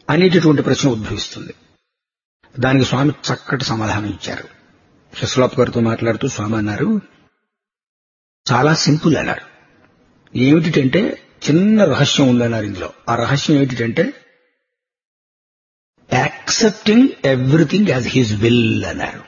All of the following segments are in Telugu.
అనేటటువంటి ప్రశ్న ఉద్భవిస్తుంది దానికి స్వామి చక్కటి సమాధానం ఇచ్చారు శశలోప్ గారితో మాట్లాడుతూ స్వామి అన్నారు చాలా సింపుల్ అన్నారు ఏమిటంటే చిన్న రహస్యం ఉందన్నారు ఇందులో ఆ రహస్యం ఏమిటంటే accepting everything as his will అన్నారు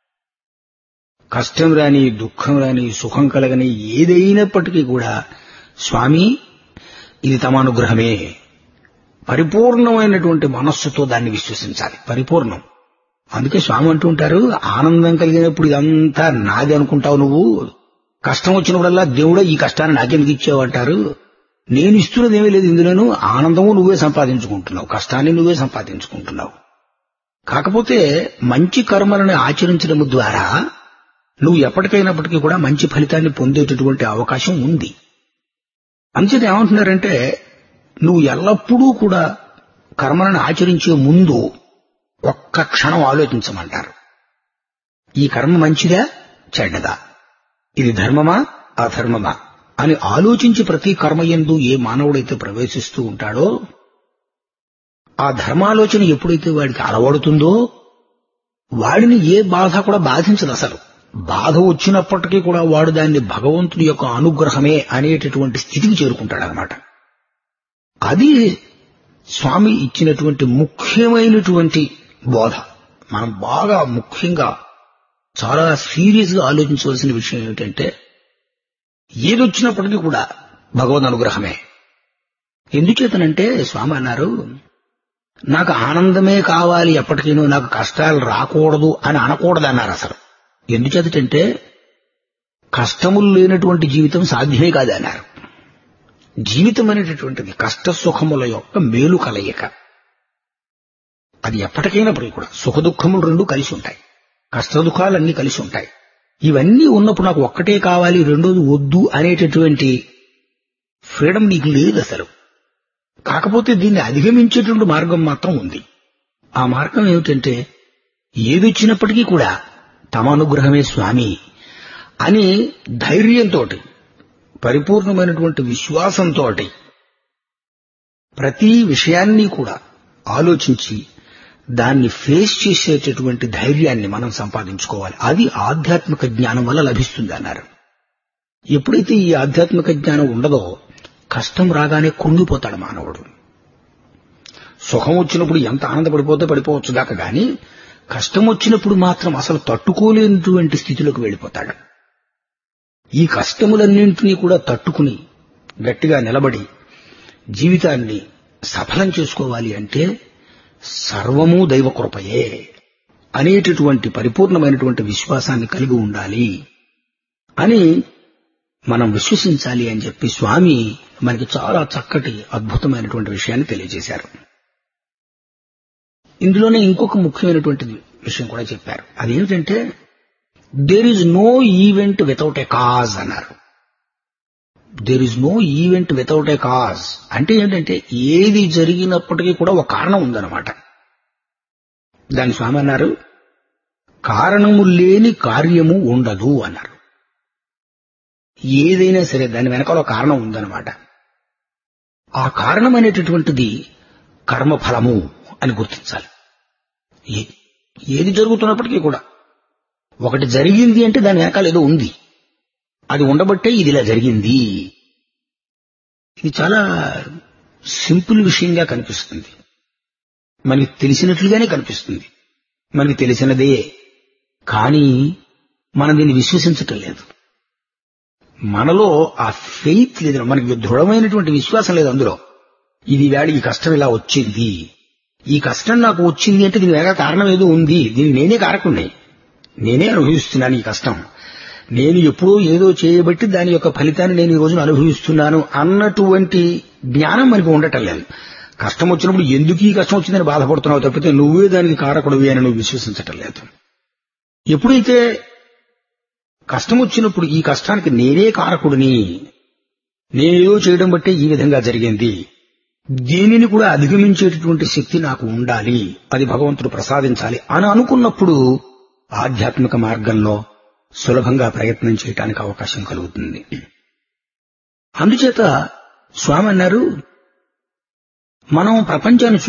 కష్టం రాని దుఃఖం రాని సుఖం కలగని ఏదైనప్పటికీ కూడా స్వామి ఇది తమ అనుగ్రహమే పరిపూర్ణమైనటువంటి మనస్సుతో దాన్ని విశ్వసించాలి పరిపూర్ణం అందుకే స్వామి అంటూ ఉంటారు ఆనందం కలిగినప్పుడు ఇదంతా నాది అనుకుంటావు నువ్వు కష్టం వచ్చినప్పుడల్లా దేవుడా ఈ కష్టాన్ని నాకెందుకు ఇచ్చావు అంటారు నేను ఇస్తున్నది ఏమీ లేదు ఇందులోనూ ఆనందము నువ్వే సంపాదించుకుంటున్నావు కష్టాన్ని నువ్వే సంపాదించుకుంటున్నావు కాకపోతే మంచి కర్మలను ఆచరించడం ద్వారా నువ్వు ఎప్పటికైనప్పటికీ కూడా మంచి ఫలితాన్ని పొందేటటువంటి అవకాశం ఉంది అంచేత ఏమంటున్నారంటే నువ్వు ఎల్లప్పుడూ కూడా కర్మలను ఆచరించే ముందు ఒక్క క్షణం ఆలోచించమంటారు ఈ కర్మ మంచిదా చెడ్డదా ఇది ధర్మమా అధర్మమా అని ఆలోచించి ప్రతి కర్మయందు ఏ మానవుడైతే ప్రవేశిస్తూ ఉంటాడో ఆ ధర్మాలోచన ఎప్పుడైతే వాడికి అలవడుతుందో వాడిని ఏ బాధ కూడా బాధించదు అసలు బాధ వచ్చినప్పటికీ కూడా వాడు దాన్ని భగవంతుడి యొక్క అనుగ్రహమే అనేటటువంటి స్థితికి చేరుకుంటాడనమాట అది స్వామి ఇచ్చినటువంటి ముఖ్యమైనటువంటి బోధ మనం బాగా ముఖ్యంగా చాలా సీరియస్ గా ఆలోచించవలసిన విషయం ఏమిటంటే ఏదొచ్చినప్పటికీ కూడా భగవద్ అనుగ్రహమే ఎందుచేతనంటే స్వామి అన్నారు నాకు ఆనందమే కావాలి ఎప్పటికీనూ నాకు కష్టాలు రాకూడదు అని అనకూడదు అన్నారు అసలు ఎందుచేతంటే కష్టములు లేనటువంటి జీవితం సాధ్యమే కాదు అన్నారు జీవితం అనేటటువంటిది కష్ట సుఖముల యొక్క మేలు కలయిక అది ఎప్పటికైనప్పటికీ కూడా సుఖ దుఃఖములు రెండు కలిసి ఉంటాయి కష్ట దుఃఖాలన్నీ కలిసి ఉంటాయి ఇవన్నీ ఉన్నప్పుడు నాకు ఒక్కటే కావాలి రెండోది వద్దు అనేటటువంటి ఫ్రీడమ్ నీకు లేదు అసలు కాకపోతే దీన్ని అధిగమించేటువంటి మార్గం మాత్రం ఉంది ఆ మార్గం ఏమిటంటే ఏదొచ్చినప్పటికీ కూడా తమ అనుగ్రహమే స్వామి అని ధైర్యంతో పరిపూర్ణమైనటువంటి విశ్వాసంతో ప్రతి విషయాన్ని కూడా ఆలోచించి దాన్ని ఫేస్ చేసేటటువంటి ధైర్యాన్ని మనం సంపాదించుకోవాలి అది ఆధ్యాత్మిక జ్ఞానం వల్ల లభిస్తుంది అన్నారు ఎప్పుడైతే ఈ ఆధ్యాత్మిక జ్ఞానం ఉండదో కష్టం రాగానే కుంగిపోతాడు మానవుడు సుఖం వచ్చినప్పుడు ఎంత ఆనందపడిపోతే పడిపోవచ్చు దాకా గాని కష్టం వచ్చినప్పుడు మాత్రం అసలు తట్టుకోలేనటువంటి స్థితిలోకి వెళ్ళిపోతాడు ఈ కష్టములన్నింటినీ కూడా తట్టుకుని గట్టిగా నిలబడి జీవితాన్ని సఫలం చేసుకోవాలి అంటే సర్వము దైవకృపయే అనేటటువంటి పరిపూర్ణమైనటువంటి విశ్వాసాన్ని కలిగి ఉండాలి అని మనం విశ్వసించాలి అని చెప్పి స్వామి మనకి చాలా చక్కటి అద్భుతమైనటువంటి విషయాన్ని తెలియజేశారు ఇందులోనే ఇంకొక ముఖ్యమైనటువంటి విషయం కూడా చెప్పారు అదేమిటంటే there is no event without a cause అన్నారు there is no event without a cause అంటే ఏంటంటే ఏది జరిగినప్పటికీ కూడా ఒక కారణం ఉందన్నమాట దాని స్వామి అన్నారు కారణము లేని కార్యము ఉండదు అన్నారు ఏదైనా సరే దాని వెనకాల ఒక కారణం ఉందన్నమాట ఆ కారణం అనేటటువంటిది కర్మఫలము అని గుర్తించాలి ఏ- ఏది జరుగుతున్నప్పటికీ కూడా ఒకటి జరిగింది అంటే దాని వెనకాల ఏదో ఉంది అది ఉండబట్టే ఇది ఇలా జరిగింది ఇది చాలా సింపుల్ విషయంగా కనిపిస్తుంది మనకి తెలిసినట్లుగానే కనిపిస్తుంది మనకి తెలిసినదే కానీ మనం దీన్ని విశ్వసించటం లేదు మనలో ఆ ఫెయిత్ లేదు మనకి దృఢమైనటువంటి విశ్వాసం లేదు అందులో ఇది వేళ ఈ కష్టం ఇలా వచ్చింది ఈ కష్టం నాకు వచ్చింది అంటే దీని వెనక కారణం ఏదో ఉంది దీనికి నేనే కారకుండే నేనే అనుభవిస్తున్నాను ఈ కష్టం నేను ఎప్పుడో ఏదో చేయబట్టి దాని యొక్క ఫలితాన్ని నేను ఈ రోజున అనుభవిస్తున్నాను అన్నటువంటి జ్ఞానం మనకు ఉండటం లేదు కష్టం వచ్చినప్పుడు ఎందుకు ఈ కష్టం వచ్చిందని బాధపడుతున్నావు తప్పితే నువ్వే దానికి కారకుడివి అని నువ్వు విశ్వసించటం లేదు ఎప్పుడైతే కష్టం వచ్చినప్పుడు ఈ కష్టానికి నేనే కారకుడిని నేనేదో చేయడం బట్టే ఈ విధంగా జరిగింది దీనిని కూడా అధిగమించేటటువంటి శక్తి నాకు ఉండాలి అది భగవంతుడు ప్రసాదించాలి అని అనుకున్నప్పుడు ఆధ్యాత్మిక మార్గంలో సులభంగా ప్రయత్నం చేయడానికి అవకాశం కలుగుతుంది అందుచేత స్వామి అన్నారు మనం ప్రపంచాన్ని